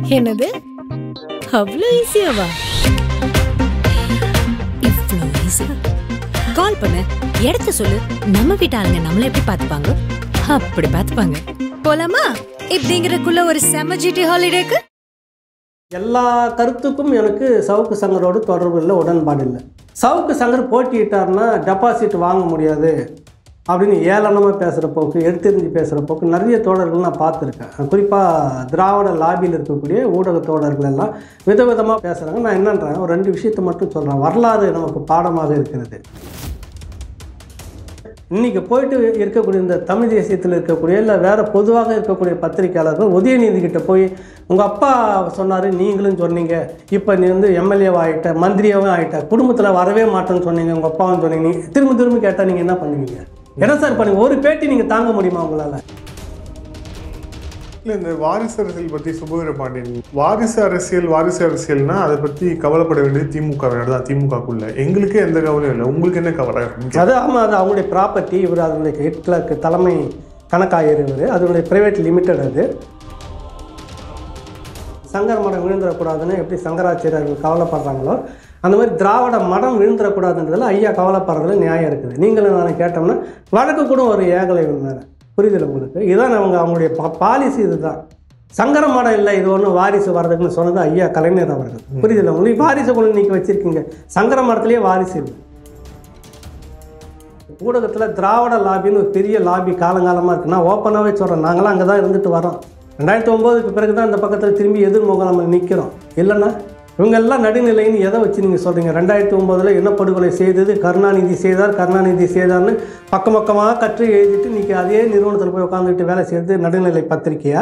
என்னது அவ்வளோ ஈஸியாவா இவ்வளோ ஈஸி கால் பண்ணு இடத்த சொல்லு நம்ம வீட்டு ஆளுங்க நம்மள எப்படி பார்த்துப்பாங்க அப்படி பார்த்துப்பாங்க போலாமா இப்படிங்கிறதுக்குள்ள ஒரு செம ஜிடி ஹாலிடேக்கு எல்லா கருத்துக்கும் எனக்கு சவுக்கு சங்கரோடு தொடர்பு இல்லை உடன்பாடு இல்லை சவுக்கு சங்கர் போட்டியிட்டார்னா டெபாசிட் வாங்க முடியாது அப்படின்னு ஏளனமாக பேசுகிற போக்கு எடுத்தெறிஞ்சு பேசுகிற போக்கு நிறைய தோழர்கள் நான் பார்த்துருக்கேன் குறிப்பாக திராவிட லாபியில் இருக்கக்கூடிய ஊடக தோழர்கள் எல்லாம் விதவிதமாக பேசுகிறாங்க நான் என்னன்றேன் ஒரு ரெண்டு விஷயத்தை மட்டும் சொல்கிறேன் வரலாறு நமக்கு பாடமாக இருக்கிறது இன்னைக்கு போயிட்டு இருக்கக்கூடிய இந்த தமிழ் தேசியத்தில் இருக்கக்கூடிய இல்லை வேற பொதுவாக இருக்கக்கூடிய பத்திரிகையாளர்கள் உதயநிதி கிட்ட போய் உங்கள் அப்பா சொன்னார் நீங்களும் சொன்னீங்க இப்போ நீ வந்து எம்எல்ஏவாக ஆகிட்ட மந்திரியாவும் ஆகிட்ட குடும்பத்தில் வரவே மாட்டேன்னு சொன்னீங்க உங்கள் அப்பாவும் சொன்னீங்க நீ திரும்ப திரும்ப கேட்டால் நீங்கள் என்ன பண்ணுவீங்க என்ன சார் பண்ணுங்க ஒரு பேட்டி நீங்கள் தாங்க முடியுமா உங்களால் இல்ல இந்த வாரிசு அரசியல் பத்தி சுபவீர பாண்டியன் வாரிசு அரசியல் வாரிசு அரசியல்னா அதை பத்தி கவலைப்பட வேண்டியது திமுக தான் திமுகக்குள்ள எங்களுக்கே எந்த கவலையும் இல்லை உங்களுக்கு என்ன கவலை அது ஆமாம் அது அவங்களுடைய ப்ராப்பர்ட்டி இவர் அதனுடைய ஹெட் கிளர்க் தலைமை கணக்காயர் இவர் அதனுடைய ப்ரைவேட் லிமிடெட் அது சங்கர மடம் விழுந்துடக்கூடாதுன்னு எப்படி சங்கராச்சாரியர்கள் கவலைப்படுறாங்களோ அந்த மாதிரி திராவிட மடம் விழுந்துடக்கூடாதுன்றதுல ஐயா கவலைப்படுறதுல நியாயம் இருக்குது நீங்களும் நான் கேட்டோம்னா வழக்கு கூட ஒரு ஏகலை வேறு புரியுதுல உங்களுக்கு இதான் அவங்க அவங்களுடைய பாலிசி இதுதான் சங்கர மடம் இல்லை இது ஒன்றும் வாரிசு வர்றதுக்குன்னு சொன்னது ஐயா கலைஞர் அவர்கள் புரியுதுல உங்களுக்கு வாரிசு கொண்டு நீங்கள் வச்சுருக்கீங்க சங்கர மடத்துலேயே வாரிசு இல்லை ஊடகத்தில் திராவிட லாபின்னு ஒரு பெரிய லாபி காலங்காலமாக இருக்கு நான் ஓப்பனாகவே சொல்கிறேன் நாங்களாம் அங்கே தான் இருந்துட்டு வரோம் ரெண்டாயிரத்தி ஒம்போதுக்கு பிறகு தான் இந்த பக்கத்தில் திரும்பி எதிர்முகம் நம்ம நிற்கிறோம் இல்லைன்னா இவங்க எல்லாம் நடுநிலைன்னு எதை வச்சு நீங்கள் சொல்கிறீங்க ரெண்டாயிரத்தி ஒம்போதில் இனப்படுகொலை செய்தது கருணாநிதி செய்தார் கருணாநிதி செய்தார்னு பக்கம் பக்கமாக கற்று எழுதிட்டு இன்றைக்கி அதே நிறுவனத்தில் போய் உட்காந்துட்டு வேலை செய்கிறது நடுநிலை பத்திரிக்கையா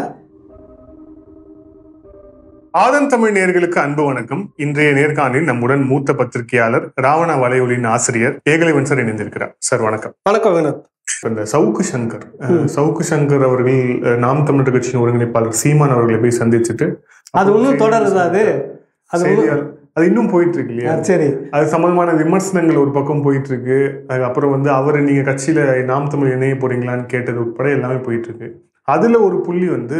ஆதன் தமிழ் நேர்களுக்கு அன்பு வணக்கம் இன்றைய நேர்காணலில் நம்முடன் மூத்த பத்திரிகையாளர் ராவண வலையொலியின் ஆசிரியர் ஏகலைவன் சார் இணைந்திருக்கிறார் சார் வணக்கம் வணக்கம் வினோத் இந்த சவுக்கு சங்கர் அஹ், சவுக்கு சங்கர் அவர்கள் அஹ், நாம் தமிழர் கட்சியின் ஒருங்கிணைப்பாளர் சீமான் அவர்களை போய் சந்திச்சுட்டு அது இன்னும் தொடருது அது அது இன்னும் செய்தியாளர் அது இன்னும் போயிட்டு இருக்கு இல்லையா சரி அது சம்பந்தமான விமர்சனங்கள் ஒரு பக்கம் போயிட்டு இருக்கு அதுக்கப்புறம் வந்து அவர் நீங்க கட்சியில நாம் தமிழ் இணைய போறீங்களான்னு கேட்டது உட்பட எல்லாமே போயிட்டு இருக்கு அதுல ஒரு புள்ளி வந்து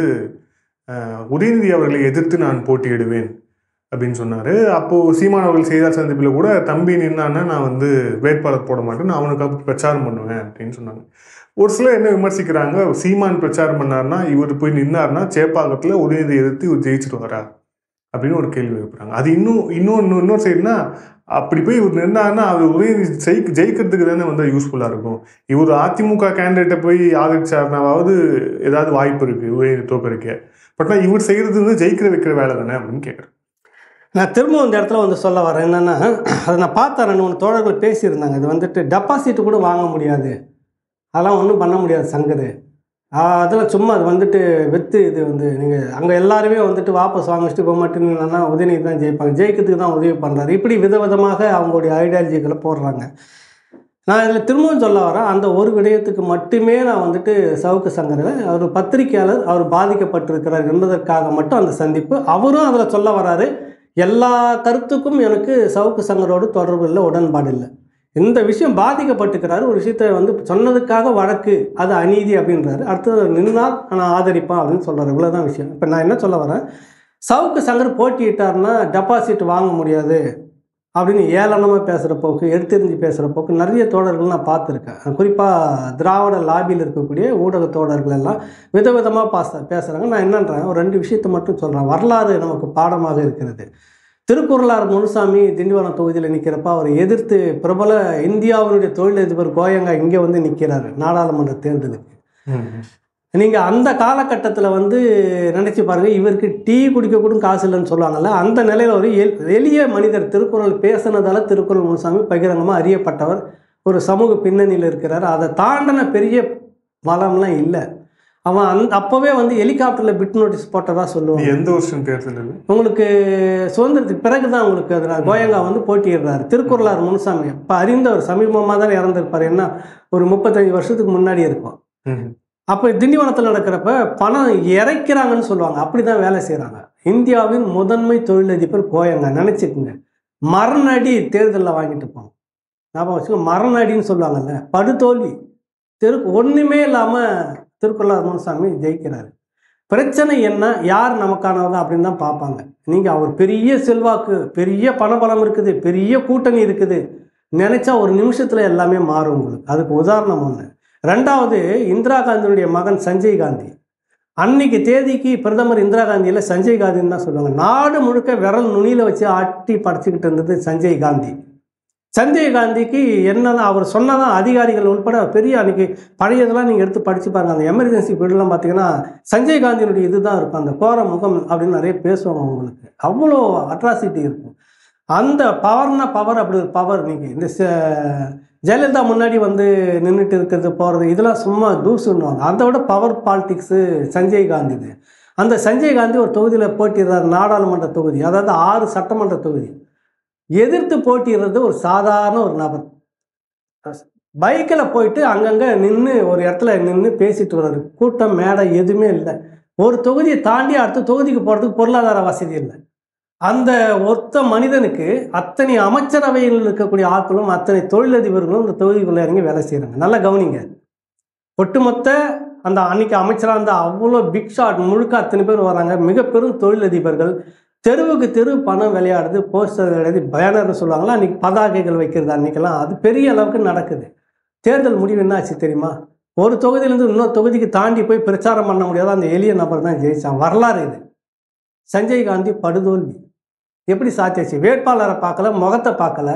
அஹ், உதயநிதி அவர்களை எதிர்த்து நான் போட்டியிடுவேன் அப்படின்னு சொன்னாரு அப்போ சீமான் அவர்கள் செய்தியாளர் சந்திப்புல கூட தம்பி நின்னான்னா நான் வந்து வேட்பாளர் போட மாட்டேன் நான் அவனுக்கு பிரச்சாரம் பண்ணுவேன் அப்படின்னு சொன்னாங்க ஒரு சிலர் என்ன விமர்சிக்கிறாங்க சீமான் பிரச்சாரம் பண்ணாருன்னா இவர் போய் நின்னாருன்னா சேப்பாக்கத்துல உதயநிதி எதிர்த்து இவர் ஜெயிச்சிருவாரா அப்படின்னு ஒரு கேள்வி வைக்கிறாங்க அது இன்னும் இன்னும் இன்னும் இன்னொரு சைடுனா அப்படி போய் இவர் நின்னாருன்னா அவர் உதயநிதி ஜெயிக்க ஜெயிக்கிறதுக்கு தானே வந்து யூஸ்ஃபுல்லாக இருக்கும் இவர் அதிமுக கேண்டிடேட்டை போய் ஆதரிச்சாருனாவது ஏதாவது வாய்ப்பு இருக்கு உதயநிதி தோக்கடிக்க பட் நான் இவர் செய்யறது வந்து ஜெயிக்கிற வைக்கிற வேலை தானே அப்படின்னு கேட்குறேன் நான் திரும்ப இந்த இடத்துல வந்து சொல்ல வரேன் என்னென்னா அதை நான் பார்த்தேன் ரெண்டு மூணு தோழர்கள் பேசியிருந்தாங்க இது வந்துட்டு டெபாசிட் கூட வாங்க முடியாது அதெல்லாம் ஒன்றும் பண்ண முடியாது சங்கர் அதெல்லாம் சும்மா அது வந்துட்டு விற்று இது வந்து நீங்கள் அங்கே எல்லாருமே வந்துட்டு வாபஸ் வாங்கிட்டு போக மாட்டேங்கன்னா உதயநிதி தான் ஜெயிப்பாங்க ஜெயிக்கிறதுக்கு தான் உதவி பண்ணுறாரு இப்படி விதவிதமாக அவங்களுடைய ஐடியாலஜிகளை போடுறாங்க நான் இதில் திரும்பவும் சொல்ல வரேன் அந்த ஒரு விடயத்துக்கு மட்டுமே நான் வந்துட்டு சவுக்கு சங்கரில் அவர் பத்திரிகையாளர் அவர் பாதிக்கப்பட்டிருக்கிறார் என்பதற்காக மட்டும் அந்த சந்திப்பு அவரும் அதில் சொல்ல வராரு எல்லா கருத்துக்கும் எனக்கு சவுக்கு சங்கரோடு தொடர்பு இல்லை உடன்பாடு இல்லை இந்த விஷயம் பாதிக்கப்பட்டிருக்கிறாரு ஒரு விஷயத்தை வந்து சொன்னதுக்காக வழக்கு அது அநீதி அப்படின்றாரு அடுத்தது அவர் நின்னால் நான் ஆதரிப்பேன் அப்படின்னு சொல்கிறாரு இவ்வளோதான் விஷயம் இப்போ நான் என்ன சொல்ல வரேன் சவுக்கு சங்கர் போட்டியிட்டார்னா டெபாசிட் வாங்க முடியாது அப்படின்னு ஏளனமாக பேசுகிற போக்கு எடுத்தெறிஞ்சு பேசுகிற போக்கு நிறைய தோழர்கள் நான் பார்த்துருக்கேன் குறிப்பாக திராவிட லாபியில் இருக்கக்கூடிய ஊடக தோழர்கள் எல்லாம் விதவிதமாக பாச பேசுகிறாங்க நான் என்னன்றேன் ஒரு ரெண்டு விஷயத்தை மட்டும் சொல்கிறேன் வரலாறு நமக்கு பாடமாக இருக்கிறது திருக்குறளார் முனுசாமி திண்டிவனம் தொகுதியில் நிற்கிறப்ப அவரை எதிர்த்து பிரபல இந்தியாவினுடைய தொழிலதிபர் கோயங்கா இங்கே வந்து நிற்கிறாரு நாடாளுமன்ற தேர்தலுக்கு நீங்கள் அந்த காலகட்டத்தில் வந்து நினச்சி பாருங்கள் இவருக்கு டீ குடிக்க கூட காசு இல்லைன்னு சொல்லுவாங்கல்ல அந்த நிலையில் ஒரு எல் எளிய மனிதர் திருக்குறள் பேசினதால திருக்குறள் முனுசாமி பகிரங்கமாக அறியப்பட்டவர் ஒரு சமூக பின்னணியில் இருக்கிறார் அதை தாண்டின பெரிய வளம்லாம் இல்லை அவன் அந் அப்போவே வந்து ஹெலிகாப்டரில் பிட் நோட்டீஸ் போட்டதா சொல்லுவாங்க நீ எந்த வருஷம் தேர்தல் இது? உங்களுக்கு சுதந்திரத்துக்கு பிறகு தான் உங்களுக்கு அது கோயங்கா வந்து போட்டியிடுறாரு திருக்குறளார் முனுசாமி இப்போ அறிந்தவர் சமீபமாக தான் இறந்துருப்பார் என்ன ஒரு முப்பத்தஞ்சு வருஷத்துக்கு முன்னாடி இருக்கும் ம். அப்போ திண்டிவனத்தில் நடக்கிறப்ப பணம் இறைக்கிறாங்கன்னு சொல்லுவாங்க அப்படி தான் வேலை செய்கிறாங்க இந்தியாவின் முதன்மை தொழிலதிபர் கோயங்க நினச்சிக்கோங்க மரணடி தேர்தலில் வாங்கிட்டு போங்க ஞாபகம் வச்சுக்கோங்க மரணடின்னு சொல்லுவாங்கல்ல படுதோல்வி திரு ஒன்றுமே இல்லாமல் திருக்குறளார் முனுசாமி ஜெயிக்கிறாரு பிரச்சனை என்ன யார் நமக்கானவங்க அப்படின்னு தான் பார்ப்பாங்க நீங்கள் அவர் பெரிய செல்வாக்கு பெரிய பணபலம் இருக்குது பெரிய கூட்டணி இருக்குது நினச்சா ஒரு நிமிஷத்தில் எல்லாமே மாறும் உங்களுக்கு அதுக்கு உதாரணம் ஒன்று ரெண்டாவது இந்திரா காந்தியினுடைய மகன் சஞ்சய் காந்தி அன்னைக்கு தேதிக்கு பிரதமர் இந்திரா காந்தியில் சஞ்சய் காந்தின்னு தான் சொல்லுவாங்க நாடு முழுக்க விரல் நுனியில் வச்சு ஆட்டி படைச்சிக்கிட்டு இருந்தது சஞ்சய் காந்தி சஞ்சய் காந்திக்கு என்னதான் அவர் சொன்னதான் அதிகாரிகள் உட்பட பெரிய அன்னைக்கு பழையதெல்லாம் நீங்கள் எடுத்து படிச்சு பாருங்க அந்த எமர்ஜென்சி பீரியட்லாம் பார்த்தீங்கன்னா சஞ்சய் காந்தியினுடைய இதுதான் இருக்கும் அந்த கோர முகம் அப்படின்னு நிறைய பேசுவாங்க அவங்களுக்கு அவ்வளோ அட்ராசிட்டி இருக்கும் அந்த பவர்னா பவர் அப்படி ஒரு பவர் நீங்கள் இந்த ச- ஜெயலலிதா முன்னாடி வந்து நின்றுட்டு இருக்கிறது போகிறது இதெல்லாம் சும்மா தூசுன்னுவாங்க அதை விட பவர் பாலிடிக்ஸு சஞ்சய் காந்திது அந்த சஞ்சய் காந்தி ஒரு தொகுதியில் போட்டிடுறார் நாடாளுமன்ற தொகுதி அதாவது ஆறு சட்டமன்ற தொகுதி எதிர்த்து போட்டிடுறது ஒரு சாதாரண ஒரு நபர் பைக்கில் போயிட்டு அங்கங்கே நின்று ஒரு இடத்துல நின்று பேசிட்டு வர்றாரு கூட்டம் மேடை எதுவுமே இல்லை ஒரு தொகுதியை தாண்டி அடுத்த தொகுதிக்கு போகிறதுக்கு பொருளாதார வசதி இல்லை அந்த ஒத்த மனிதனுக்கு அத்தனை அமைச்சரவையில் இருக்கக்கூடிய ஆட்களும் அத்தனை தொழிலதிபர்களும் இந்த தொகுதிக்குள்ளே இறங்கி வேலை செய்கிறாங்க நல்லா கவனிங்க ஒட்டுமொத்த அந்த அன்னைக்கு அமைச்சராக இருந்த அவ்வளோ பிக் ஷாட் முழுக்க அத்தனை பேர் வராங்க மிக பெரும் தொழிலதிபர்கள் தெருவுக்கு தெரு பணம் விளையாடுது போஸ்டர் எழுதி பேனர்னு சொல்லுவாங்களா அன்றைக்கி பதாகைகள் வைக்கிறது அன்றைக்கெல்லாம் அது பெரிய அளவுக்கு நடக்குது தேர்தல் முடிவு என்ன ஆச்சு தெரியுமா ஒரு தொகுதியிலேருந்து இன்னொரு தொகுதிக்கு தாண்டி போய் பிரச்சாரம் பண்ண முடியாத அந்த எளிய நபர் தான் ஜெயிச்சான் வரலாறு இது சஞ்சய் காந்தி படுதோல்வி எப்படி சாத்தியாச்சு வேட்பாளரை பார்க்கல முகத்தை பார்க்கல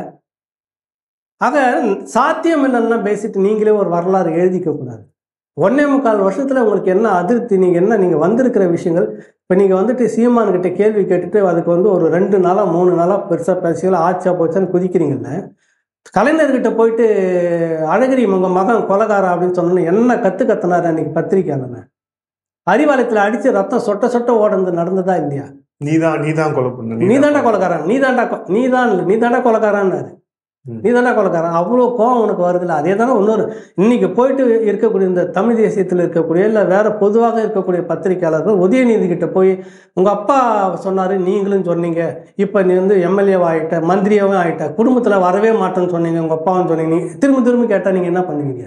ஆக சாத்தியம் இல்லைன்னா பேசிட்டு நீங்களே ஒரு வரலாறு எழுதிக்க கூடாது ஒன்னே முக்கால் வருஷத்தில் உங்களுக்கு என்ன அதிருப்தி நீங்கள் என்ன நீங்கள் வந்திருக்கிற விஷயங்கள் இப்போ நீங்கள் வந்துட்டு சீமான்கிட்ட கேள்வி கேட்டுட்டு அதுக்கு வந்து ஒரு ரெண்டு நாளாக மூணு நாளாக பெருசாக பேசிக்கலாம் ஆச்சா போச்சான்னு குதிக்கிறீங்கல்ல கலைஞர்கிட்ட போயிட்டு அழகிரி உங்கள் மகன் கொலகாரா அப்படின்னு சொன்னோன்னு என்ன கற்று கத்துனாரு அன்னைக்கு பத்திரிக்கையாளன அறிவாலயத்தில் அடித்து ரத்தம் சொட்ட சொட்ட ஓடுறது நடந்ததா இல்லையா நீதான் நீதான் கொலை பண்ண நீ தாண்டா கொலகாரன் நீ தாண்டா நீ தான் இல்லை நீ தாண்டா கொலகாரன்னாரு ம். நீ தாண்டா கொலகாரன் அவ்வளோ கோவம் உனக்கு வருதுல்ல அதே தானே இன்னொரு இன்னைக்கு போயிட்டு இருக்கக்கூடிய இந்த தமிழ் தேசியத்தில் இருக்கக்கூடிய இல்லை வேற பொதுவாக இருக்கக்கூடிய பத்திரிக்கையாளர்கள் உதயநிதி கிட்ட போய் உங்கள் அப்பா சொன்னார் நீங்களும் சொன்னீங்க இப்போ நீ வந்து எம்எல்ஏவா ஆகிட்ட மந்திரியாவும் ஆகிட்ட குடும்பத்தில் வரவே மாட்டேன்னு சொன்னீங்க உங்கள் அப்பாவும் சொன்னீங்க நீ திரும்ப திரும்ப கேட்டால் நீங்கள் என்ன பண்ணுவீங்க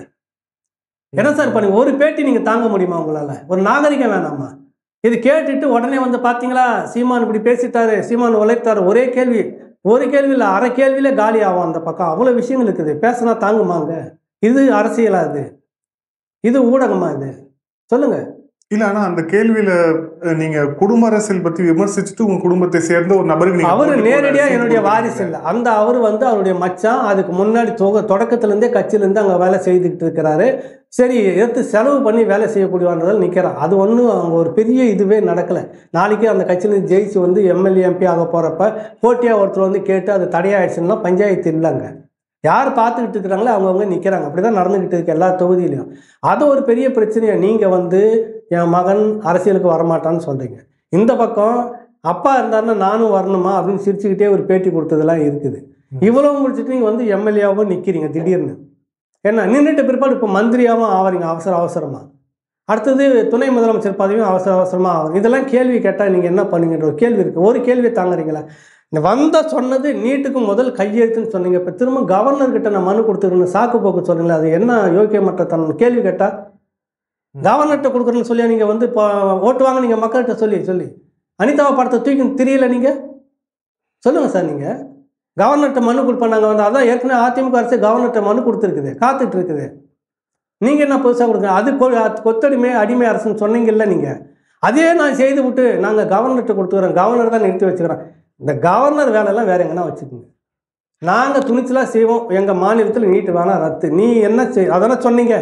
என்ன சார் பண்ணுங்க ஒரு பேட்டி நீங்கள் தாங்க முடியுமா உங்களால் ஒரு நாகரிகம் வேணாமா இது கேட்டுட்டு உடனே வந்து பார்த்தீங்களா சீமான் இப்படி பேசிட்டாரு சீமான் உழைத்தாரு ஒரே கேள்வி ஒரு கேள்வி இல்லை அரை கேள்வியில காலி ஆகும் அந்த பக்கம் அவ்வளோ விஷயங்கள் இருக்குது பேசினா தாங்குமாங்க இது அரசியலா இது இது ஊடகமா இது சொல்லுங்க இல்ல ஆனா அந்த கேள்வியில அஹ், நீங்க குடும்ப அரசியல் பத்தி விமர்சிச்சுட்டு உங்க குடும்பத்தை சேர்ந்த ஒரு நபருக்கு நீங்க அவரு போட்டி நேரடியா போட என்னுடைய சீட்டு வாரிசு கொடுத்தீங்க. இல்லை அந்த அவர் வந்து அவருடைய மச்சான் அதுக்கு முன்னாடி தொக தொடக்கத்திலேருந்தே கட்சியிலேருந்து அங்கே வேலை செய்துக்கிட்டு இருக்கிறாரு சரி எடுத்து செலவு பண்ணி வேலை செய்யக்கூடியவன்றதால் நிற்கிறான் அது ஒன்றும் அவங்க ஒரு பெரிய இதுவே நடக்கலை நாளைக்கு அந்த கட்சியிலேருந்து ஜெயிச்சு வந்து எம்எல்ஏ எம்பி ஆக போகிறப்ப போட்டியாக ஒருத்தர் வந்து கேட்டு அது தடையாயிடுச்சுன்னா பஞ்சாயத்து இல்லைங்க யார் பார்த்துக்கிட்டு இருக்கிறாங்களோ அவங்கவுங்க நிற்கிறாங்க அப்படி தான் நடந்துக்கிட்டு இருக்கு எல்லா தொகுதியிலையும் அது ஒரு பெரிய பிரச்சனையை நீங்கள் வந்து என் மகன் அரசியலுக்கு வரமாட்டான்னு சொல்கிறீங்க இந்த பக்கம் அப்பா இருந்தாருன்னா நானும் வரணுமா அப்படின்னு சிரிச்சுக்கிட்டே ஒரு பேட்டி கொடுத்ததெல்லாம் இருக்குது இவ்வளவு முடிச்சுட்டு நீங்கள் வந்து எம்எல்ஏவாகவும் நிற்கிறீங்க திடீர்னு என்ன நின்றுட்டு பிற்பாடு இப்போ மந்திரியாகவும் ஆவறீங்க அவசர அவசரமாக அடுத்தது துணை முதலமைச்சர் பதவியும் அவசர அவசரமாக ஆகும் இதெல்லாம் கேள்வி கேட்டால் நீங்கள் என்ன பண்ணுங்கன்ற ஒரு கேள்வி இருக்குது ஒரு கேள்வி தாங்குறீங்களா இந்த வந்த சொன்னது நீட்டுக்கு முதல் கையெழுத்துன்னு சொன்னீங்க இப்போ திரும்ப கவர்னர்கிட்ட நான் மனு கொடுத்துருக்கேன் சாக்கு போக்கு சொன்னீங்களா அது என்ன யோக்கியமற்ற தன் கேள்வி கேட்டால் கவர்னர்கிட்ட கொடுக்குறேன்னு சொல்லி நீங்கள் வந்து இப்போ ஓட்டு வாங்க நீங்கள் மக்கள்கிட்ட சொல்லி சொல்லி அனிதாவை படத்தை தூக்கி தெரியல நீங்கள் சொல்லுங்கள் சார் நீங்கள் கவர்னர்கிட்ட மனு கொடுப்பாங்க வந்து அதான் ஏற்கனவே அதிமுக அரசு கவர்னர்கிட்ட மனு கொடுத்துருக்குது காத்துட்டு இருக்குது நீங்கள் என்ன புதுசாக கொடுக்குறீங்க அது கொ- அது கொத்தடிமை அடிமை அரசுன்னு சொன்னீங்கல்ல நீங்கள் அதே நான் செய்து விட்டு நாங்கள் கவர்னர்கிட்ட கொடுத்துக்கிறோம் கவர்னர் தான் நிறுத்தி வச்சுக்கிறோம் இந்த கவர்னர் வேலையெல்லாம் வேற எங்கன்னா வச்சுக்கோங்க நாங்கள் துணிச்சலாக செய்வோம் எங்கள் மாநிலத்தில் நீட்டு வேணாம் ரத்து நீ என்ன செய் அதெல்லாம் சொன்னீங்க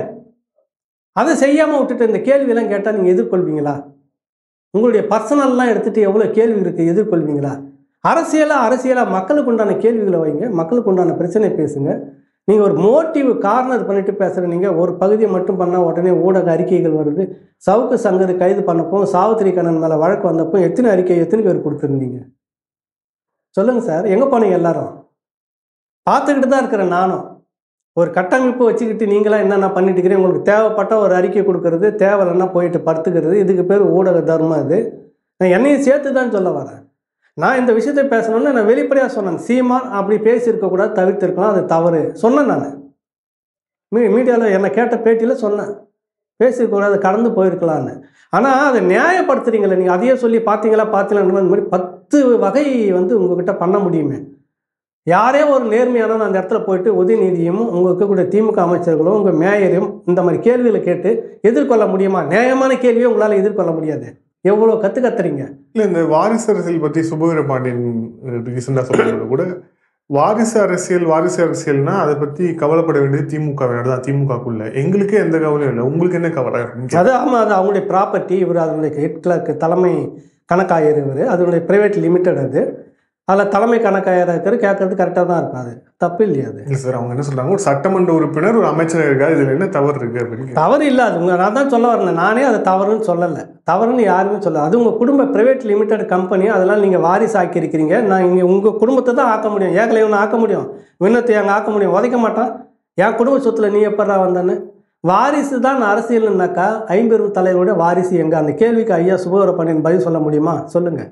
அதை செய்யாமல் விட்டுட்டு இந்த கேள்வியெல்லாம் கேட்டால் நீங்கள் எதிர்கொள்வீங்களா உங்களுடைய பர்சனல்லாம் எடுத்துகிட்டு எவ்வளோ கேள்வி இருக்குது எதிர்கொள்வீங்களா அரசியலாக அரசியலாக மக்களுக்கு உண்டான கேள்விகளை வைங்க மக்களுக்கு உண்டான பிரச்சனை பேசுங்க நீங்கள் ஒரு மோட்டிவ் கார்னர் பண்ணிட்டு பேசுகிற நீங்கள் ஒரு பகுதியை மட்டும் பண்ணால் உடனே ஊடக அறிக்கைகள் வருது சவுக்கு சங்கர் கைது பண்ணப்போ சாவித்திரி கண்ணன் மேலே வழக்கு வந்தப்போ எத்தனை அறிக்கை எத்தனை பேர் கொடுத்துருந்தீங்க சொல்லுங்கள் சார் எங்கே போனீங்க எல்லாரும் பார்த்துக்கிட்டு தான் இருக்கிறேன் நானும் ஒரு கட்டமைப்பு வச்சுக்கிட்டு நீங்களாம் என்னென்ன பண்ணிட்டு இருக்கிறீங்க உங்களுக்கு தேவைப்பட்ட ஒரு அறிக்கை கொடுக்கறது தேவையில்லைன்னா போயிட்டு படுத்துக்கிறது இதுக்கு பேர் ஊடக தர்மம் இது நான் என்னையும் சேர்த்து தான் சொல்ல வரேன் நான் இந்த விஷயத்தை பேசணும்னு நான் வெளிப்படையாக சொன்னேன் சீமான் அப்படி பேசியிருக்கக்கூடாது தவிர்த்திருக்கலாம் அது தவறு சொன்னேன் நான் மீ மீடியாவில் என்னை கேட்ட பேட்டியில் சொன்னேன் பேசிக்கூடாது கடந்து போயிருக்கலான்னு ஆனால் அதை நியாயப்படுத்துறீங்களே நீங்கள் அதையே சொல்லி பார்த்தீங்களா பார்த்தீங்களா இந்த மாதிரி பத்து வகை வந்து உங்ககிட்ட பண்ண முடியுமே யாரே ஒரு நேர்மையானவன் அந்த இடத்துல போயிட்டு உதயநிதியும் உங்க இருக்கக்கூடிய திமுக அமைச்சர்களும் உங்கள் மேயரையும் இந்த மாதிரி கேள்விகளை கேட்டு எதிர்கொள்ள முடியுமா நியாயமான கேள்வியை உங்களால் எதிர்கொள்ள முடியாது எவ்வளோ கற்று கத்துறீங்க இல்ல இந்த வாரிசு அரசியல் பத்தி சுபவீர பாண்டியன் ரீசெண்டா சொல்றது கூட வாரிசு அரசியல் வாரிசு அரசியல்னா அதை பத்தி கவலைப்பட வேண்டியது திமுக தான் திமுகக்குள்ள எங்களுக்கே எந்த கவலையும் இல்லை உங்களுக்கு என்ன கவலை இருக்கு? அது ஆமாம் அது அவங்களுடைய ப்ராப்பர்ட்டி இவர் அதனுடைய ஹெட் கிளர்க் தலைமை கணக்காயர் இவர் அதனுடைய ப்ரைவேட் லிமிடெட் அது அதில் தலைமை கணக்காயர் இருக்கிற கேட்கறது கரெக்டாக தான் இருக்கும் அது தப்பு இல்லையா அது இல்ல சார் அவங்க என்ன சொல்றாங்க ஒரு சட்டமன்ற உறுப்பினர் ஒரு அமைச்சர் இருக்காரு இதுல என்ன தவறு இருக்கு அப்படின்னு தவறு இல்லை அது உங்க நான் தான் சொல்ல வரேன் நானே அது தவறுன்னு சொல்லலை தவறுன்னு யாருமே சொல்லல அது உங்கள் குடும்ப ப்ரைவேட் லிமிடெட் கம்பெனி அதெல்லாம் நீங்கள் வாரிசு ஆக்கியிருக்கிறீங்க நான் இங்கே உங்கள் குடும்பத்தை தான் ஆக்க முடியும் ஏகலைவனை ஆக்க முடியும் விண்ணத்தை அங்கே ஆக்க முடியும் உதைக்க மாட்டான் என் குடும்ப சொத்துல நீ எப்படா வந்தேன்னு வாரிசு தான் அரசியல்னாக்கா ஐம்பெரும் தலைவருடைய வாரிசு எங்க அந்த கேள்விக்கு ஐயா சுபவரப்பண்ணின் பதில் சொல்ல முடியுமா சொல்லுங்க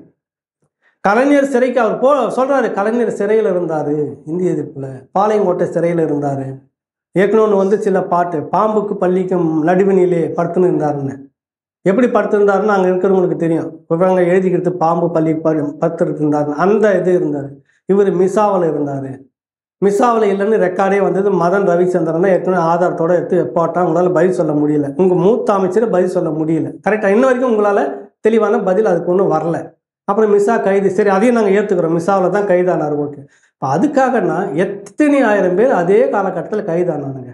கலைஞர் சிறைக்கு அவர் போ சொல்றாரு கலைஞர் சிறையில் இருந்தார் இந்திய எதிர்ப்பில் பாளையங்கோட்டை சிறையில் இருந்தார் ஏற்கனவே வந்து சில பாட்டு பாம்புக்கு பள்ளிக்கும் நடுவினிலே படுத்துன்னு இருந்தாருன்னு எப்படி படுத்திருந்தாருன்னு அங்கே இருக்கிறவங்களுக்கு தெரியும் இவங்க எழுதிக்கிறது பாம்பு பள்ளி படு படுத்துட்டு இருந்தாருன்னு அந்த இது இருந்தார் இவர் மிசாவில் இருந்தார் மிசாவில் இல்லைன்னு ரெக்கார்டே வந்தது மதன் ரவிச்சந்திரன் தான் ஏற்கனவே ஆதாரத்தோட எடுத்து போட்டால் உங்களால் பதில் சொல்ல முடியல உங்கள் மூத்த அமைச்சர் பதில் சொல்ல முடியல கரெக்டாக இன்ன வரைக்கும் உங்களால் தெளிவான பதில் அதுக்கு ஒன்றும் வரல அப்புறம் மிஸ்ஸா கைது சரி அதையும் நாங்கள் ஏற்றுக்கிறோம் மிஸ்ஸாவில் தான் கைதானார் ஓகே இப்போ அதுக்காகனா எத்தனை ஆயிரம் பேர் அதே காலகட்டத்தில் கைதானானுங்க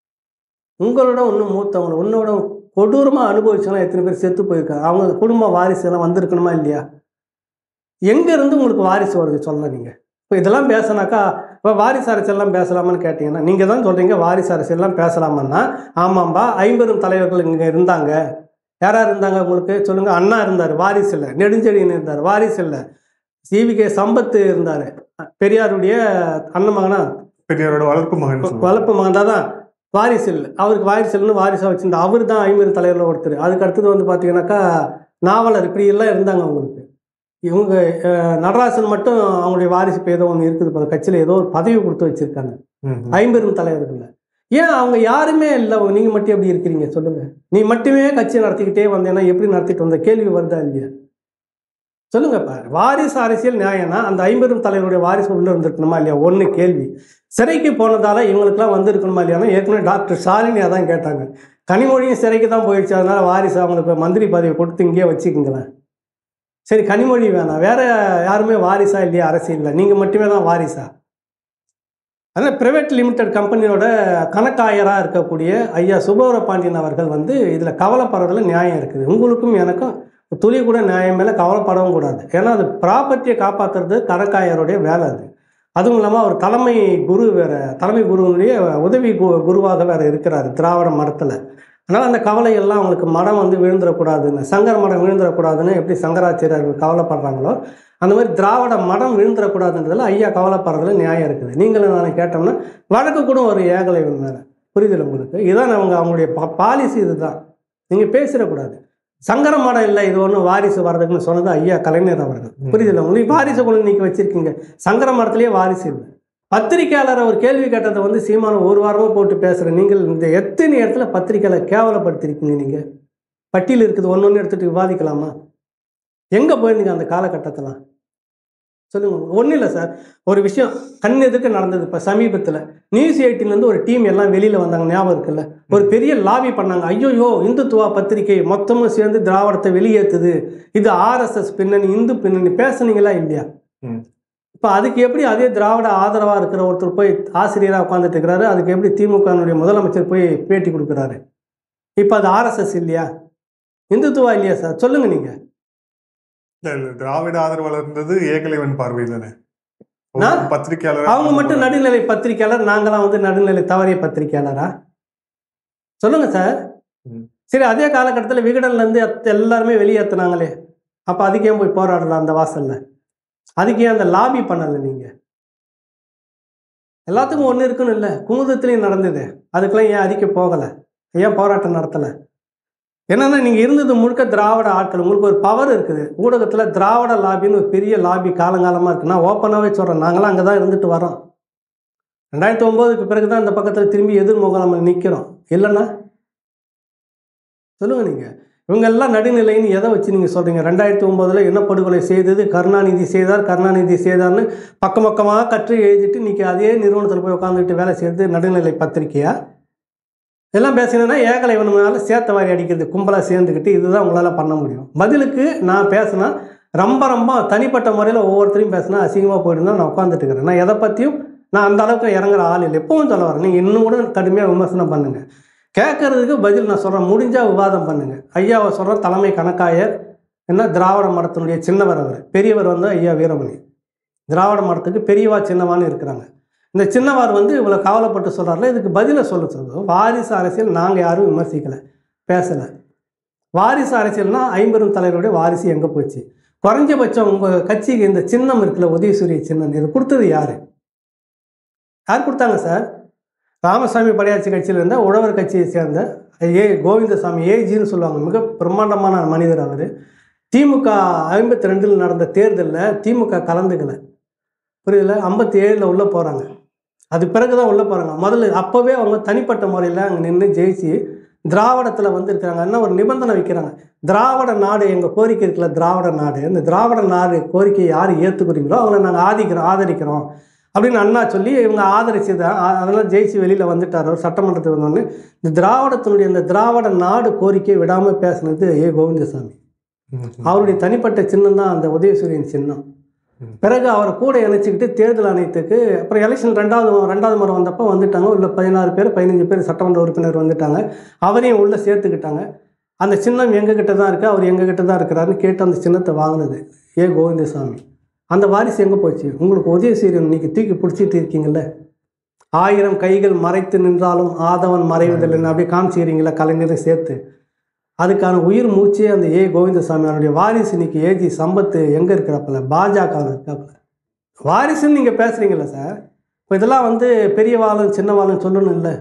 உங்களோட இன்னும் மூத்தவங்க உன்னோட கொடூரமாக அனுபவிச்சவங்க எத்தனை பேர் செத்து போயிருக்காங்க அவங்க குடும்ப வாரிசு எல்லாம் வந்திருக்கணுமா இல்லையா எங்கேருந்து உங்களுக்கு வாரிசு வருது சொல்ல நீங்கள் இப்போ இதெல்லாம் பேசினாக்கா இப்போ வாரிசு அரசியல்லாம் பேசலாமான்னு கேட்டிங்கன்னா நீங்கள் தான் சொல்கிறீங்க வாரிசு அரசியல்லாம் பேசலாமான்னா ஆமாம்பா ஐம்பெரும் தலைவர்கள் இங்கே இருந்தாங்க யார் யார் இருந்தாங்க உங்களுக்கு சொல்லுங்கள் அண்ணா இருந்தார் வாரிசு இல்லை நெடுஞ்செழியன் இருந்தார் வாரிசு இல்லை சிவிகே சம்பத்து இருந்தார் பெரியாருடைய அண்ணன் மகனா பெரியாரோட வளர்ப்பு மகன் சொல்லுவாங்க. வளர்ப்பு மகன் தான் வாரிசு இல்லை அவருக்கு வாரிசு இல்லைன்னு வாரிசாக வச்சிருந்தா அவர் தான் ஐம்பது தலைவரில் ஒருத்தர் அதுக்கு அடுத்தது வந்து பார்த்தீங்கன்னாக்கா நாவலர் இப்படி எல்லாம் இருந்தாங்க அவங்களுக்கு இவங்க அஹ், நடராசன் மட்டும் அவங்களுடைய வாரிசு இப்போ ஏதோ ஒன்று இருக்குது போல கட்சியில் ஏதோ ஒரு பதவி கொடுத்து வச்சிருக்காங்க ம், ம். ஐம்பெரும் தலைவர்கள் ஏன் அவங்க யாருமே இல்லை நீங்கள் மட்டும் எப்படி இருக்கிறீங்க சொல்லுங்கள் நீ மட்டுமே கட்சி நடத்திக்கிட்டே வந்தேன்னா எப்படி நடத்திட்டு வந்த கேள்வி வருதா இல்லையா சொல்லுங்கப்பா வாரிசு அரசியல் நியாயம்னா அந்த ஐம்பெரும் தலைவருடைய வாரிசு உள்ள இருந்திருக்கணுமா இல்லையா ஒன்று கேள்வி சிறைக்கு போனதால இவங்களுக்குலாம் வந்திருக்கணுமா இல்லையானா ஏற்கனவே டாக்டர் ஷாலினி அதான் கேட்டாங்க கனிமொழியும் சிறைக்கு தான் போயிடுச்சு அதனால வாரிசு அவங்களுக்கு மந்திரி பதவி கொடுத்து இங்கேயே வச்சுக்கோங்களேன் சரி கனிமொழி வேணாம் வேற யாருமே வாரிசா இல்லையா அரசியலில் நீங்கள் மட்டுமே தான் வாரிசா அதனால் பிரைவேட் லிமிடெட் கம்பெனியோட கணக்காயராக இருக்கக்கூடிய ஐயா சுபவர பாண்டியன் அவர்கள் வந்து இதில் கவலைப்படுறதுல நியாயம் இருக்குது உங்களுக்கும் எனக்கும் துளி கூட நியாயம் மேலே கவலைப்படவும் கூடாது ஏன்னா அது ப்ராப்பர்ட்டியை காப்பாற்றுறது கணக்காயருடைய வேலை அது அதுவும் இல்லாமல் அவர் தலைமை குரு வேற தலைமை குருவினுடைய உதவி கு- குருவாக வேற இருக்கிறார் திராவிட மடத்தில் அதனால் அந்த கவலை எல்லாம் அவங்களுக்கு மடம் வந்து விழுந்துடக்கூடாதுன்னு சங்கர மடம் விழுந்துடக்கூடாதுன்னு எப்படி சங்கராச்சாரியர்கள் கவலைப்படுறாங்களோ அந்த மாதிரி திராவிட மடம் விழுந்துடக்கூடாதுன்றதுல ஐயா கவலைப்படுறதுல நியாயம் இருக்குது நீங்களும் நான் கேட்டோம்னா வழக்கு கூட ஒரு ஏகலைவன் மேலே புரிதல் உங்களுக்கு இதான் அவங்க அவங்களுடைய பாலிசி இதுதான் நீங்கள் பேசிடக்கூடாது சங்கர மடம் இல்லை இது ஒன்றும் வாரிசு வர்றதுக்குன்னு சொன்னது ஐயா கலைஞர் அவர்கள் புரியுதுல்ல உங்களுக்கு வாரிசு கொண்டு நீங்க வச்சிருக்கீங்க சங்கர மடத்திலேயே வாரிசு இல்லை பத்திரிக்கையாளர் ஒரு கேள்வி கேட்டதை வந்து சீமான ஒரு வாரமா போட்டு பேசுற நீங்கள் இந்த எத்தனை இடத்துல பத்திரிக்கையாளர் கேவலப்படுத்திருக்கீங்க நீங்க பட்டியல் இருக்குது ஒன்று ஒன்று எடுத்துட்டு விவாதிக்கலாமா எங்க போயிருந்தீங்க அந்த காலகட்டத்தில் சொல்லுங்க ஒன்றும் இல்லை சார் ஒரு விஷயம் கண் எதுக்கு நடந்தது இப்போ சமீபத்தில் நியூஸ் எயிட்டின்லேருந்து ஒரு டீம் எல்லாம் வெளியில் வந்தாங்க ஞாபகம் இருக்குல்ல ஒரு பெரிய லாபி பண்ணாங்க ஐயோயோ இந்துத்துவா பத்திரிகை மொத்தமும் சேர்ந்து திராவிடத்தை வெளியேற்றுது இது ஆர்எஸ்எஸ் பின்னணி இந்து பின்னணி பேசுனீங்களா இல்லையா ம். இப்போ அதுக்கு எப்படி அதே திராவிட ஆதரவாக இருக்கிற ஒருத்தர் போய் ஆசிரியராக உட்காந்துட்டு இருக்கிறாரு அதுக்கு எப்படி திமுகனுடைய முதலமைச்சர் போய் பேட்டி கொடுக்குறாரு இப்போ அது ஆர்எஸ்எஸ் இல்லையா இந்துத்துவா இல்லையா சார் சொல்லுங்க நீங்கள் இல்ல, இல்ல, திராவிட ஆதரவாளர் இருந்தது ஏகலைவன் பார்வை தானே நான்? பத்திரிகையாளர் அவங்க மட்டும் நடுநிலை பத்திரிக்கையாளர் நாங்களாம் வந்து நடுநிலை தவறிய பத்திரிக்கையாளரா சொல்லுங்க சார் ம். சரி அதே காலகட்டத்தில் விகடன்ல இருந்து எத்த- எல்லாருமே வெளியேற்றினாங்களே அப்போ அதுக்கு ஏன் போய் போராடலாம் அந்த வாசல்ல அதுக்கு ஏன் அந்த லாபி பண்ணல நீங்க எல்லாத்துக்கும் ஒன்று இருக்குன்னு இல்லை குமுதத்துலேயும் நடந்தது அதுக்கெல்லாம் ஏன் அறிக்கை போகலை ஏன் போராட்டம் நடத்தலை என்னன்னா நீங்கள் இருந்தது முழுக்க திராவிட ஆட்கள் உங்களுக்கு ஒரு பவர் இருக்குது ஊடகத்தில் திராவிட லாபின்னு ஒரு பெரிய லாபி காலங்காலமாக இருக்கு நான் ஓப்பனாகவே சொல்கிறேன் நாங்களாம் அங்கே தான் இருந்துட்டு வரோம் ரெண்டாயிரத்தி ஒம்போதுக்கு பிறகு தான் இந்த பக்கத்தில் திரும்பி எதிர்முகம் நம்ம நிற்கிறோம் இல்லைன்னா சொல்லுங்கள் நீங்கள் இவங்க எல்லாம் நடுநிலைன்னு எதை வச்சு நீங்கள் சொல்கிறீங்க ரெண்டாயிரத்தி ஒம்போதில் என்ன படுகொலை செய்தது கருணாநிதி செய்தார் கருணாநிதி செய்தார்னு பக்கம் பக்கமாக கற்று எழுதிட்டு இன்றைக்கி அதே நிறுவனத்தில் போய் உட்காந்துட்டு வேலை செய்கிறது நடுநிலை பத்திரிக்கையா இதெல்லாம் பேசினேன்னா ஏகலை வேணும்னால சேர்த்த வாரி அடிக்கிறது கும்பலாக சேர்ந்துக்கிட்டு இதுதான் உங்களால் பண்ண முடியும் பதிலுக்கு நான் பேசினா ரொம்ப ரொம்ப தனிப்பட்ட முறையில் ஒவ்வொருத்தரையும் பேசினா அசிங்கமாக போயிட்டு தான் நான் உட்காந்துட்டு இருக்கிறேன் நான் எதை பற்றியும் நான் அந்த அளவுக்கு இறங்குற ஆள் இல்லை எப்பவும் சொல்ல வரேன் நீங்கள் இன்னும் கூட கடுமையாக விமர்சனம் பண்ணுங்கள் கேட்கறதுக்கு பதில் நான் சொல்கிறேன் முடிஞ்சால் விவாதம் பண்ணுங்கள் ஐயாவை சொல்கிற தலைமை கணக்காயர் என்ன திராவிட மடத்தினுடைய சின்னவர் அவர் பெரியவர் வந்து ஐயா வீரமணி திராவிட மடத்துக்கு பெரியவா சின்னவான்னு இருக்கிறாங்க இந்த சின்னவார் வந்து இவ்வளோ கவலைப்பட்டு சொல்கிறாருல இதுக்கு பதிலை சொல்ல சொல்லுது வாரிசு அரசியல் நாங்கள் யாரும் விமர்சிக்கலை பேசலை வாரிசு அரசியல்னா ஐம்பெரும் தலைவருடைய வாரிசு எங்கே போச்சு குறைஞ்சபட்சம் உங்கள் கட்சிக்கு இந்த சின்னம் இருக்குல்ல உதயசூரிய சின்னம் இது கொடுத்தது யார் யார் கொடுத்தாங்க சார் ராமசாமி படையாட்சி கட்சியில் இருந்த உழவர் கட்சியை சேர்ந்த ஏ கோவிந்தசாமி ஏஜின்னு சொல்லுவாங்க மிக பிரம்மாண்டமான மனிதர் அவர் திமுக ஐம்பத்தி ரெண்டில் நடந்த தேர்தலில் திமுக கலந்துக்கலை புரியல ஐம்பத்தி ஏழில் உள்ளே போகிறாங்க அது பிறகு தான் உள்ளே போகிறாங்க முதல்ல அப்போவே அவங்க தனிப்பட்ட முறையில் அங்கே நின்று ஜெயிச்சு திராவிடத்தில் வந்திருக்கிறாங்க என்ன ஒரு நிபந்தனை வைக்கிறாங்க திராவிட நாடு எங்கள் கோரிக்கை இருக்குல்ல திராவிட நாடு இந்த திராவிட நாடு கோரிக்கையை யார் ஏற்றுக்கிறீங்களோ அவங்கள நாங்கள் ஆதிக்கிறோம் ஆதரிக்கிறோம் அப்படின்னு அண்ணா சொல்லி இவங்க ஆதரிச்சு தான் அ- அதெல்லாம் ஜெயிச்சு வெளியில் வந்துட்டார் அவர் சட்டமன்றத்துக்கு வந்தோடனே இந்த திராவிடத்தினுடைய இந்த திராவிட நாடு கோரிக்கையை விடாமல் பேசுனது ஏ கோவிந்தசாமி அவருடைய தனிப்பட்ட சின்னம் தான் அந்த உதயசூரியன் சின்னம் பிறகு அவரை கூட இணைச்சிக்கிட்டு தேர்தல் ஆணையத்துக்கு அப்புறம் எலெக்ஷன் ரெண்டாவது ரெண்டாவது முறை வந்தப்போ வந்துட்டாங்க உள்ள பதினாறு பேர் பதினஞ்சு பேர் சட்டமன்ற உறுப்பினர் வந்துட்டாங்க அவரையும் உள்ளே சேர்த்துக்கிட்டாங்க அந்த சின்னம் எங்ககிட்ட தான் இருக்குது அவர் எங்ககிட்ட தான் இருக்கிறாருன்னு கேட்டு அந்த சின்னத்தை வாங்கினது ஏ கோவிந்தசாமி அந்த வாரிசு எங்கே போச்சு உங்களுக்கு உதயசூரியன் இன்னைக்கு தூக்கி பிடிச்சிட்டு இருக்கீங்கல்ல ஆயிரம் கைகள் மறைத்து நின்றாலும் ஆதவன் மறைவதில்லைன்னு அப்படியே காமிச்சிக்கிறீங்களா கலைஞரை சேர்த்து அதுக்கான உயிர் மூச்சே அந்த ஏ கோவிந்தசாமி அவருடைய வாரிசு இன்னைக்கு ஏஜி சம்பத்து எங்கே இருக்கிறப்பல பாஜகவில் இருக்காப்புல வாரிசுன்னு நீங்கள் பேசுகிறீங்களா சார் இப்போ இதெல்லாம் வந்து பெரிய வாழும் சின்ன வாழும் சொல்லணும் இல்லை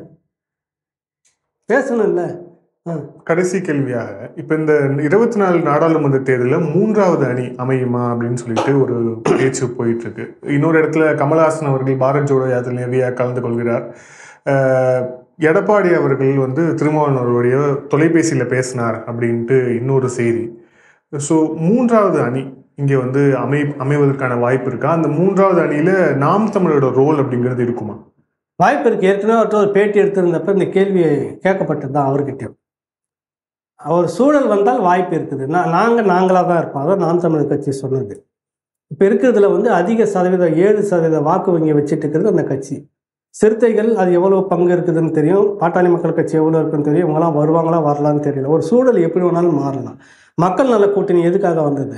பேசணும் இல்லை ஆ கடைசி கேள்வியாக இப்ப இந்த இருபத்தி நாலு நாடாளுமன்ற தேர்தலில் மூன்றாவது அணி அமையுமா அப்படின்னு சொல்லிட்டு ஒரு பேச்சு போயிட்டு இருக்கு இன்னொரு இடத்துல கமல்ஹாசன் அவர்கள் பாரத் ஜோடோ யாத்திரை நேரடியாக கலந்து கொள்கிறார் அஹ், எடப்பாடி அவர்கள் வந்து திருமாவளவனுடைய தொலைபேசியில் பேசினார் அப்படின்ட்டு இன்னொரு செய்தி ஸோ மூன்றாவது அணி இங்கே வந்து அமை அமைவதற்கான வாய்ப்பு இருக்கா அந்த மூன்றாவது அணியில நாம் தமிழரோட ரோல் அப்படிங்கிறது இருக்குமா வாய்ப்பு இருக்குது ஏற்கனவே அவர்கிட்ட ஒரு பேட்டி எடுத்திருந்தப்ப இந்த கேள்வி கேட்கப்பட்டது தான் அவர்கிட்ட அவர் சூழல் வந்தால் வாய்ப்பு இருக்குது நான் நாங்கள் நாங்களாக தான் இருப்போம் அதான் நாம் தமிழர் கட்சி சொன்னது இப்போ இருக்கிறதுல வந்து அதிக சதவீதம் ஏழு சதவீத வாக்கு வங்கி வச்சுட்டு இருக்கிறது அந்த கட்சி சிறுத்தைகள் அது எவ்வளோ பங்கு இருக்குதுன்னு தெரியும் பாட்டாளி மக்கள் கட்சி எவ்வளோ இருக்குன்னு தெரியும் இவங்களாம் வருவாங்களா வரலான்னு தெரியல ஒரு சூழல் எப்படி வேணாலும் மாறலாம் மக்கள் நல கூட்டணி எதுக்காக வந்தது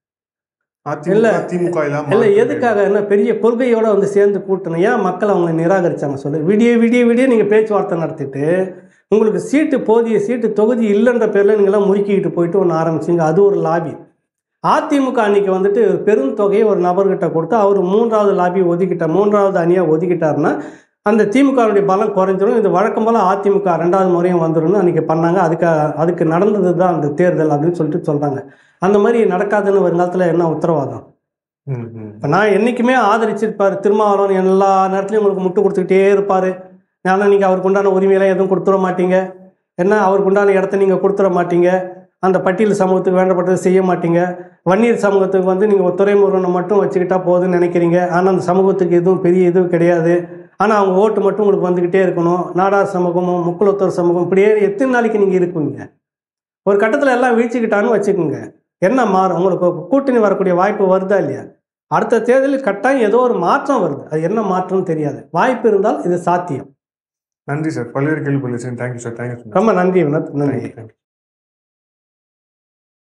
இல்ல. அதிமுக திமுக எல்லாம் இல்லை மாற்று எதுக்காக என்ன பெரிய கொள்கையோட வந்து சேர்ந்து கூட்டணும் ஏன் மக்கள் அவங்களை நிராகரிச்சாங்க சொல்லு விடிய விடிய விடிய நீங்கள் பேச்சுவார்த்தை நடத்திட்டு உங்களுக்கு சீட்டு போதிய சீட்டு தொகுதி இல்லைன்ற பேரில் நீங்களாம் முறுக்கிக்கிட்டு போயிட்டு ஒன்று ஆரம்பிச்சிங்க அது ஒரு லாபி அதிமுக அன்னைக்கு வந்துட்டு ஒரு பெரும் தொகையை ஒரு நபர்கிட்ட கொடுத்து அவர் மூன்றாவது லாபி ஒதுக்கிட்டார் மூன்றாவது அணியாக ஒதுக்கிட்டாருன்னா அந்த திமுகவுடைய பலம் குறைஞ்சிரும் இது வழக்கம் போல் அதிமுக ரெண்டாவது முறையும் வந்துரும்னு அன்றைக்கி பண்ணாங்க அதுக்கு அதுக்கு நடந்தது தான் அந்த தேர்தல் அப்படின்னு சொல்லிட்டு சொல்கிறாங்க அந்த மாதிரி நடக்காதுன்னு வருங்காலத்தில் என்ன உத்தரவாதம் ம், ம். இப்போ நான் என்றைக்குமே ஆதரிச்சிருப்பார் திருமாவளவன் எல்லா நேரத்துலையும் உங்களுக்கு முட்டு கொடுத்துக்கிட்டே இருப்பார் ஆனால் நீங்கள் அவருக்கு உண்டான உரிமையெல்லாம் எதுவும் கொடுத்துட மாட்டீங்க என்ன அவருக்கு உண்டான இடத்த நீங்கள் கொடுத்துட மாட்டீங்க அந்த பட்டியல் சமூகத்துக்கு வேண்டப்பட்டதை செய்ய மாட்டீங்க வன்னியர் சமூகத்துக்கு வந்து நீங்கள் துறைமுருகனை மட்டும் வச்சுக்கிட்டா போதும்னு நினைக்கிறீங்க ஆனால் அந்த சமூகத்துக்கு எதுவும் பெரிய இதுவும் கிடையாது ஆனால் அவங்க ஓட்டு மட்டும் உங்களுக்கு வந்துக்கிட்டே இருக்கணும் நாடார் சமூகமும் முக்குலத்தோர் சமூகம் இப்படியே எத்தனை நாளைக்கு நீங்கள் இருப்பீங்க ஒரு கட்டத்தில் எல்லாம் வீழ்ச்சிக்கிட்டான்னு வச்சுக்கோங்க என்ன மாறும் உங்களுக்கு கூட்டணி வரக்கூடிய வாய்ப்பு வருதா இல்லையா அடுத்த தேர்தலில் கட்டாயம் ஏதோ ஒரு மாற்றம் வருது அது என்ன மாற்றம்னு தெரியாது வாய்ப்பு இருந்தால் இது சாத்தியம் நன்றி சார் பல்வேறு கேள்வி பதில் தேங்க்யூ சார் தேங்க்யூ ரொம்ப நன்றி வினோத் நன்றி தேங்க்யூ